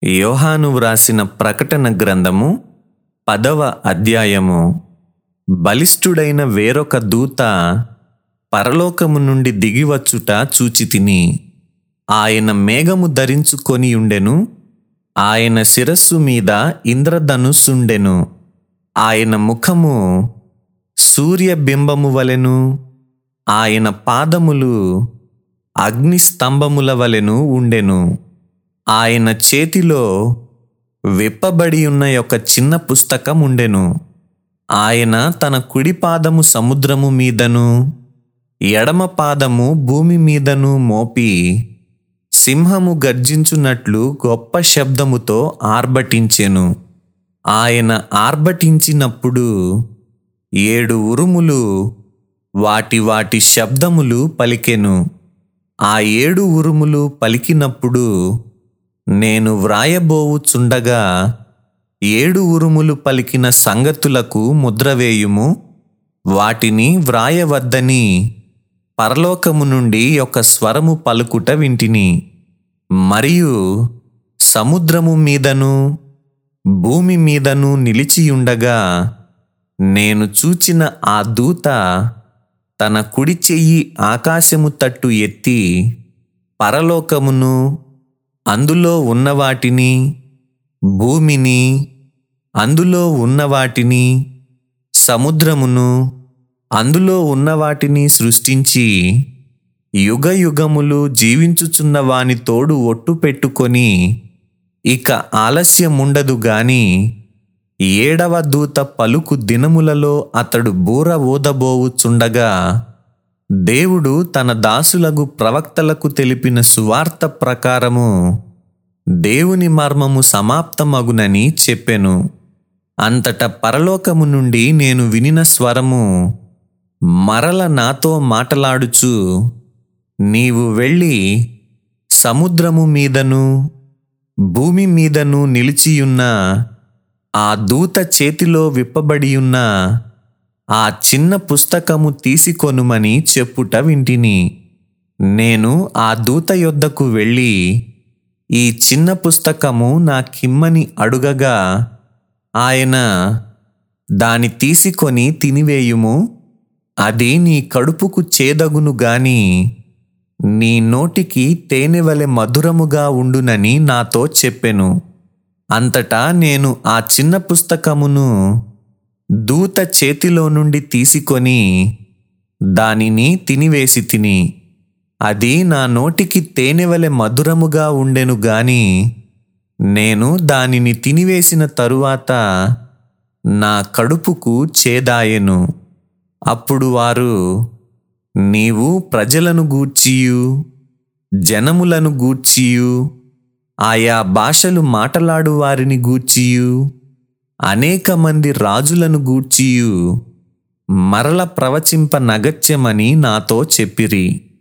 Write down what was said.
యోహాను వ్రాసిన ప్రకటన గ్రంథము పదవ అధ్యాయము బలిష్ఠుడైన వేరొక దూత పరలోకము నుండి దిగివచ్చుట చూచితిని ఆయన మేఘము ధరించుకొని ఉండెను ఆయన శిరస్సు మీద ఇంద్రధనుస్సుండెను ఆయన ముఖము సూర్యబింబము వలెను ఆయన పాదములు అగ్నిస్తంభముల వలెను ఉండెను ఆయన చేతిలో విప్పబడి ఉన్న ఒక చిన్న పుస్తకం ఉండెను ఆయన తన కుడి పాదము సముద్రము మీదను ఎడమ పాదము భూమి మీదను మోపి సింహము గర్జించున్నట్లు గొప్ప శబ్దముతో ఆర్భటించెను ఆయన ఆర్భటించినప్పుడు ఏడు ఉరుములు వాటి వాటి శబ్దములు పలికెను ఆ ఏడు ఉరుములు పలికినప్పుడు నేను వ్రాయబోవుచుండగా ఏడు ఉరుములు పలికిన సంగతులకు ముద్రవేయుము వాటిని వ్రాయవద్దని పరలోకము నుండి ఒక స్వరము పలుకుట వింటిని మరియు సముద్రము మీదను భూమి మీదను నిలిచియుండగా నేను చూచిన ఆ దూత తన కుడి చెయ్యి ఆకాశము తట్టు ఎత్తి పరలోకమును అందులో ఉన్నవాటిని భూమిని అందులో ఉన్నవాటిని సముద్రమును అందులో ఉన్నవాటిని సృష్టించి యుగ యుగములు జీవించుచున్న వాని తోడు ఒట్టు పెట్టుకొని ఇక ఆలస్యముండదు గాని ఏడవ దూత పలుకు దినములలో అతడు బూర ఊదబోవుచుండగా దేవుడు తన దాసులగు ప్రవక్తలకు తెలిపిన సువార్త ప్రకారము దేవుని మర్మము సమాప్తమగునని చెప్పెను అంతట పరలోకము నుండి నేను వినిన స్వరము మరల నాతో మాటలాడుచు నీవు వెళ్ళి సముద్రము మీదను భూమి మీదను నిలిచియున్న ఆ దూత చేతిలో విప్పబడియున్న ఆ చిన్న పుస్తకము తీసుకొనుమని చెప్పుట వింటిని నేను ఆ దూత యొద్దకు వెళ్ళి ఈ చిన్న పుస్తకము నా కిమ్మని అడుగగా ఆయన దాని తీసుకొని తినివేయుము అది నీ కడుపుకు చేదగును గాని నీ నోటికి తేనెవలె మధురముగా ఉండునని నాతో చెప్పెను అంతటా నేను ఆ చిన్న పుస్తకమును దూత చేతిలో నుండి తీసుకొని దానిని తినివేసి తిని అది నా నోటికి తేనెవలె మధురముగా ఉండెను గాని నేను దానిని తినివేసిన తరువాత నా కడుపుకు చేదాయెను అప్పుడు వారు నీవు ప్రజలను గూర్చియు జనములను గూర్చియు ఆయా భాషలు మాటలాడు వారిని గూర్చియు అనేక మంది రాజులను గూర్చియు మరల ప్రవచింప నగత్యమని నాతో చెప్పిరి